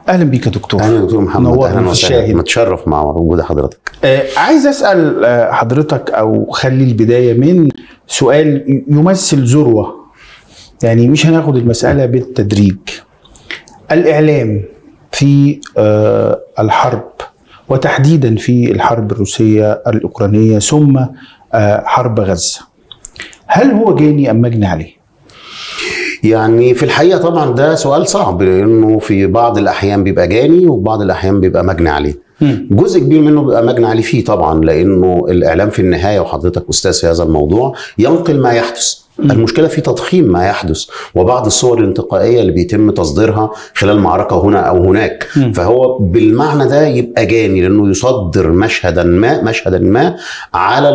اهلا بيك يا دكتور اهلا يا دكتور محمد نورنا اهلا في وسهلا الشاهد. متشرف مع وجود حضرتك آه عايز اسال آه حضرتك او خلي البدايه من سؤال يمثل ذروه يعني مش هناخد المساله بالتدريج الاعلام في آه الحرب وتحديدا في الحرب الروسيه الاوكرانيه ثم آه حرب غزه هل هو جاني ام مجني عليه؟ يعني في الحقيقه طبعا ده سؤال صعب لانه في بعض الاحيان بيبقى جاني وفي بعض الاحيان بيبقى مجني عليه مم. جزء كبير منه بيبقى مجني عليه فيه طبعا لانه الاعلام في النهايه وحضرتك استاذ في هذا الموضوع ينقل ما يحدث المشكله في تضخيم ما يحدث وبعض الصور الانتقائيه اللي بيتم تصديرها خلال معركه هنا او هناك مم. فهو بالمعنى ده يبقى جاني لانه يصدر مشهدا ما مشهدا ما على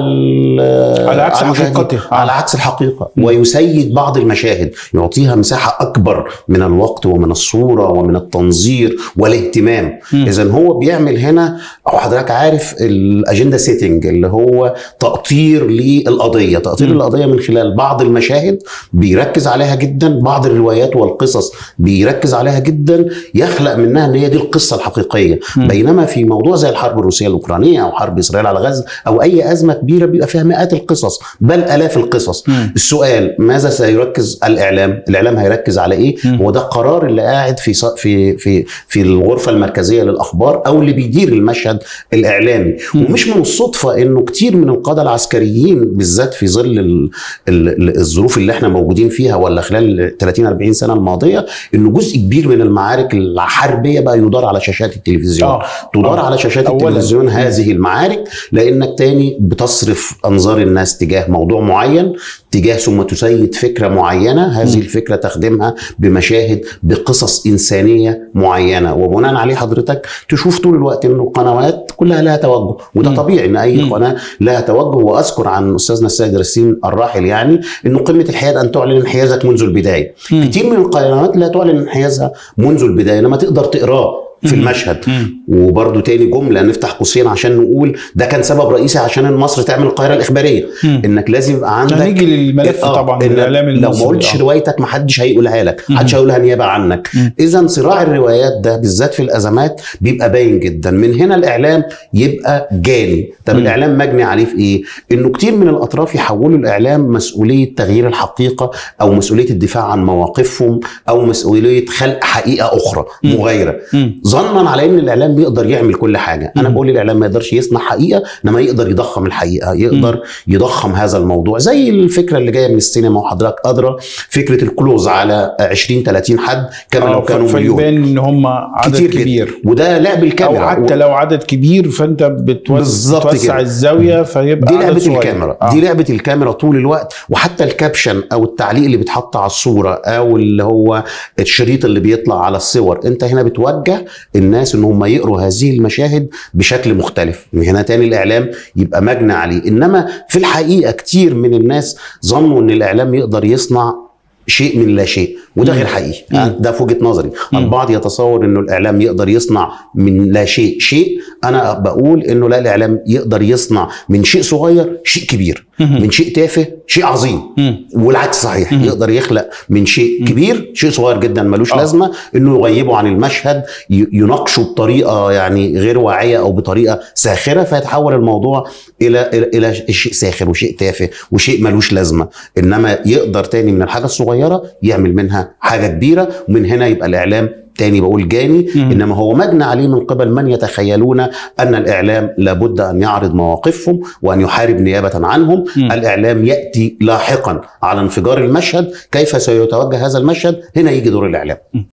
ال- على عكس المشاهدين. حقيقته. آه. على عكس الحقيقه مم. ويسيد بعض المشاهد يعطيها مساحه اكبر من الوقت ومن الصوره ومن التنظير والاهتمام مم. اذا هو بيعمل هنا او حضرتك عارف الاجنده سيتنج اللي هو تقطير للقضيه تقطير مم. القضيه من خلال بعض المشاهد بيركز عليها جدا بعض الروايات والقصص بيركز عليها جدا يخلق منها ان هي دي القصه الحقيقيه مم. بينما في موضوع زي الحرب الروسيه الاوكرانيه او حرب اسرائيل على غزه او اي ازمه كبيره بيبقى فيها مئات القصص بل الاف القصص مم. السؤال ماذا سيركز الاعلام؟ الاعلام هيركز على ايه؟ مم. هو ده القرار اللي قاعد في ص- في في في الغرفه المركزيه للاخبار او اللي بيدير المشهد الاعلامي مم. ومش من الصدفه انه كتير من القاده العسكريين بالذات في ظل ال ال ال الظروف اللي احنا موجودين فيها ولا خلال 30 40 سنه الماضيه انه جزء كبير من المعارك الحربيه بقى يدار على شاشات التلفزيون آه. تدار آه. على شاشات أولاً. التلفزيون هذه المعارك لانك تاني بتصرف انظار الناس تجاه موضوع معين تجاه ثم تسيد فكره معينه هذه مم. الفكره تخدمها بمشاهد بقصص انسانيه معينه وبناء عليه حضرتك تشوف طول الوقت انه القنوات كلها لها توجه وده مم. طبيعي ان اي مم. قناه لها توجه واذكر عن استاذنا السيد رسين الراحل يعني انه قمه الحياد ان تعلن انحيازك منذ البدايه مم. كتير من القنوات لا تعلن انحيازها منذ البدايه انما تقدر تقراه في مم. المشهد مم. وبرضو تاني جملة نفتح قوسين عشان نقول ده كان سبب رئيسي عشان مصر تعمل القاهرة الإخبارية مم. إنك لازم يبقى عندك هنيجي للملف آه، طبعا إنك الاعلام لو المصري ما قلتش آه. روايتك ما حدش هيقولها لك مم. حدش هيقولها نيابة عنك مم. إذا صراع الروايات ده بالذات في الأزمات بيبقى باين جدا من هنا الإعلام يبقى جاني طب مم. الإعلام مجني عليه في إيه إنه كتير من الأطراف يحولوا الإعلام مسؤولية تغيير الحقيقة أو مسؤولية الدفاع عن مواقفهم أو مسؤولية خلق حقيقة أخرى مم. مغايرة مم. ظنا على ان الاعلام بيقدر يعمل كل حاجه انا مم. بقول الاعلام ما يقدرش يصنع حقيقه انما يقدر يضخم الحقيقه يقدر يضخم هذا الموضوع زي الفكره اللي جايه من السينما وحضرتك ادرى فكره الكلوز على 20 30 حد كما آه، لو كانوا مليون فيبان ان هم عدد كتير جدا. كبير وده لعب او الكاميرا حتى لو عدد كبير فانت بتوز... بالظبط بتوسع كده. الزاويه فيبقى دي عدد لعبه صغير. الكاميرا آه. دي لعبه الكاميرا طول الوقت وحتى الكابشن او التعليق اللي بيتحط على الصوره او اللي هو الشريط اللي بيطلع على الصور انت هنا بتوجه الناس ان هم يقروا هذه المشاهد بشكل مختلف من هنا تاني الاعلام يبقى مجني عليه انما في الحقيقه كتير من الناس ظنوا ان الاعلام يقدر يصنع شيء من لا شيء وده مم. غير حقيقي مم. يعني ده في وجهه نظري مم. البعض يتصور انه الاعلام يقدر يصنع من لا شيء شيء انا بقول انه لا الاعلام يقدر يصنع من شيء صغير شيء كبير مم. من شيء تافه شيء عظيم مم. والعكس صحيح مم. يقدر يخلق من شيء مم. كبير شيء صغير جدا ملوش آه. لازمه انه يغيبه عن المشهد ي- يناقشه بطريقه يعني غير واعيه او بطريقه ساخره فيتحول الموضوع الى الى إلى شيء ساخر وشيء تافه وشيء ملوش لازمه انما يقدر تاني من الحاجه الصغيره يعمل منها حاجه كبيره ومن هنا يبقى الاعلام تاني بقول جاني مم. انما هو مجنى عليه من قبل من يتخيلون ان الاعلام لابد ان يعرض مواقفهم وان يحارب نيابه عنهم مم. الاعلام ياتي لاحقا على انفجار المشهد كيف سيتوجه هذا المشهد هنا يجي دور الاعلام